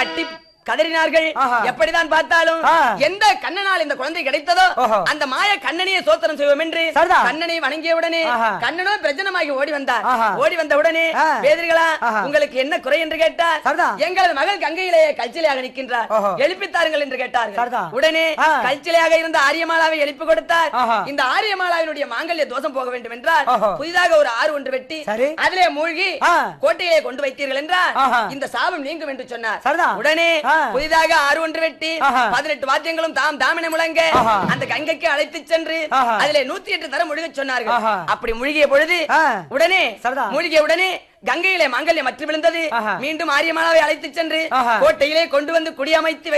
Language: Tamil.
கட்டி கதறினார்கள் ஆஹா. எப்படிதான் பார்த்தாலும் ஆ. எந்த கண்ணனால் இந்த குழந்தை கிடைத்ததோ ஓஹோ. அந்த மாய கண்ணனையே சோத்திரம் செய்வோம் என்று சரிதான். கண்ணனை வணங்கிய உடனே ஆஹா. கண்ணனோ பிரச்சனமாகி ஓடி வந்தார் ஆஹா. ஓடி வந்த உடனே ஆ. வேதிர்களா ஆஹா. உங்களுக்கு என்ன குறை என்று கேட்டார் சரிதான். எங்களது மகள் கங்கையிலே கல்ச்சிலையாக நிற்கின்றார் ஓஹோ. எழுப்பித்தாருங்கள் என்று கேட்டார்கள் சரிதான். உடனே ஆ. கல்ச்சிலையாக இருந்த ஆரியமாலாவை எழுப்பி கொடுத்தார் ஆஹா. இந்த ஆரியமாலாவினுடைய மாங்கல்ய தோஷம் போக வேண்டும் என்றால் ஓஹோ. புதிதாக ஒரு ஆறு ஒன்று வெட்டி சரி. அதிலே மூழ்கி ஆ. கோட்டையை கொண்டு வைத்தீர்கள் என்றால் ஆஹா. இந்த சாபம் நீங்கும் என்று சொன்னார் சரிதான். உடனே ஆ. புதிதாக ஆறு ஒன்று வெட்டி ஆஹா. பதினெட்டு வாத்தியங்களும் தாம் தாமின முழங்க ஆஹா. அந்த கங்கைக்கு அழைத்து சென்று ஆஹா. அதிலே நூத்தி எட்டு தரம் முழுக சொன்னார்கள் ஆஹா. அப்படி முழுகிய பொழுது ஆ. உடனே சரிதான். மூழ்கிய உடனே கங்கையிலே மாங்கல்யம் மற்ற விழுந்தது ஆஹா. மீண்டும் ஆரியமாலாவை அழைத்து சென்று ஆஹா. கோட்டையிலே கொண்டு வந்து குடியமைத்து